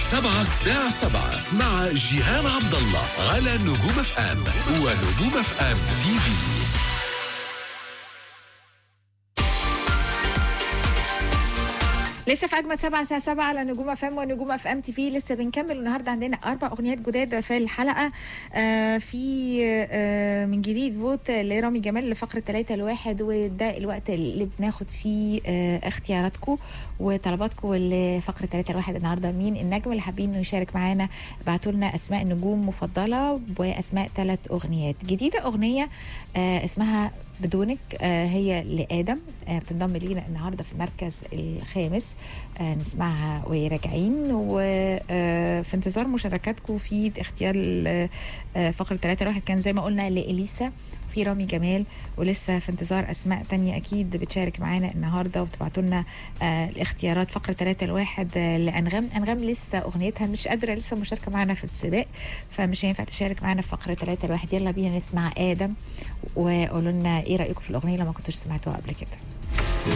السبعة الساعة سبعة مع جيهان عبد الله على نجوم اف ام ونجوم اف ام تي في لسه في اجمد سبعة الساعة سبعة على نجوم اف ام ونجوم اف ام تي في لسه بنكمل النهارده عندنا اربع اغنيات جداد في الحلقه آه في آه من جديد فوت لرامي جمال لفقره 3 لواحد وده الوقت اللي بناخد فيه آه اختياراتكم وطلباتكم لفقره 3 لواحد النهارده مين النجم اللي حابين انه يشارك معانا ابعتوا لنا اسماء نجوم مفضله واسماء ثلاث اغنيات جديده اغنيه آه اسمها بدونك آه هي لادم آه بتنضم لينا النهارده في المركز الخامس آه نسمعها وهي راجعين وفي انتظار مشاركاتكم في اختيار ال- آه فقرة 3 الواحد كان زي ما قلنا لإليسا وفي رامي جمال ولسه في انتظار أسماء تانية أكيد بتشارك معانا النهاردة وتبعتوا لنا آه الاختيارات فقرة 3 الواحد آه لأنغام أنغام لسه أغنيتها مش قادرة لسه مشاركة معانا في السباق فمش هينفع تشارك معانا في فقرة 3 الواحد يلا بينا نسمع آدم وقولوا لنا إيه رأيكم في الأغنية لما كنتوش سمعتوها قبل كده